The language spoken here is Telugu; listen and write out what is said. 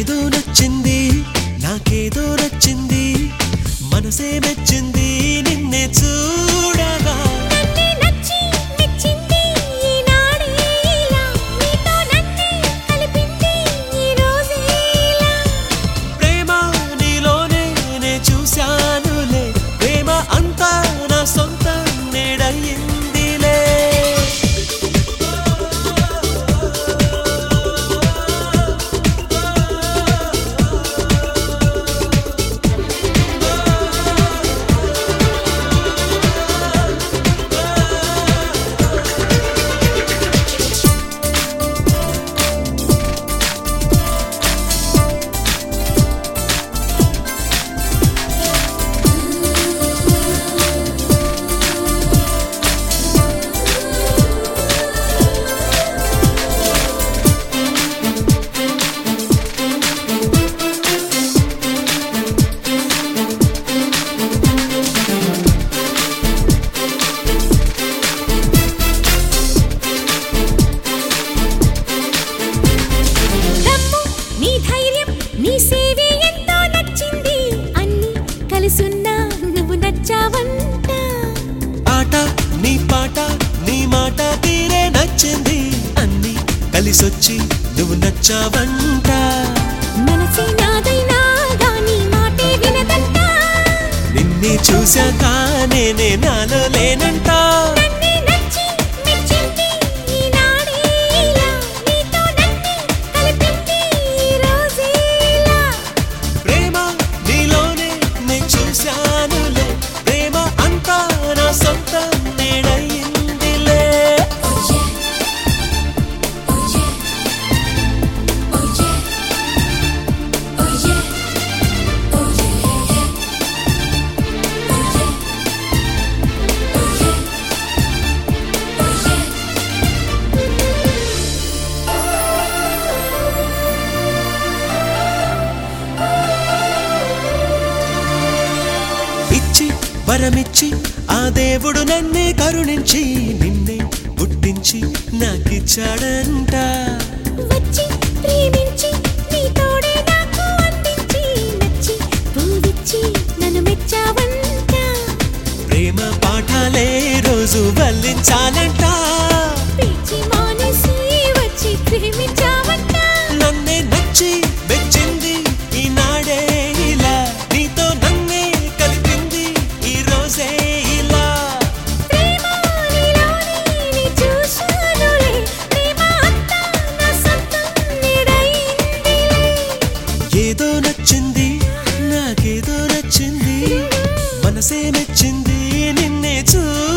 ఏదో నచ్చింది నాకేదో నచ్చింది మనసే మెచ్చింది నిన్నే చూడగా నన్నే నచ్చి మెచ్చింది ఈనాడే ఇలా నీతో నన్నే కలిపింది ఈ రోజే ఇలా ప్రేమ నీలోనే నే చూశానులే ప్రేమ అంతా నా సొంత నేడయిందిలే దమ్ము నీ ధైర్యం నీ సేవే ఎంతో నచ్చింది అన్ని కలుసున్నా నువ్వు నచ్చావంట ఆట నీ పాట నీ మాట తీరే నచ్చింది అన్ని కలిసొచ్చి నువ్వు నచ్చావంట మనసే నాదైనా గాని మాటే వినదంట నిన్నే చూశాక నేనే నాలో లేనంట నన్నే నచ్చి మెచ్చింది ఈనాడే ఇలా నీతో నన్నే కలిపింది ఈ రోజే ఇలా ప్రేమ నీలోనే నే చూశానులే ప్రేమ అంతా నా సొంత నేడయిందిలే ఇచ్చి వరమిచ్చి ఆ దేవుడు నన్నే కరుణించి నిన్నే పుట్టించి నాకిచ్చాడంట వచ్చి ప్రేమించి నీ తోడే నాకు అందించి నచ్చి పూవిచ్చి నన్ను మెచ్చావంట ప్రేమ పాఠాలే రోజు వల్లించాలంట పిచ్చి మానేసి వచ్చి ప్రేమించావంట నన్నే నచ్చి మెచ్చింది ఈనాడే ఇలా నీతో నన్నే కలిపింది ఈ రోజే ఇలా ప్రేమ నీలోనే నీ చూశానులే ప్రేమ అంతా నా సొంతం నీడయిందిలే ఏదో నచ్చింది నాకేదో నచ్చింది మనసే మెచ్చింది నిన్నే చూ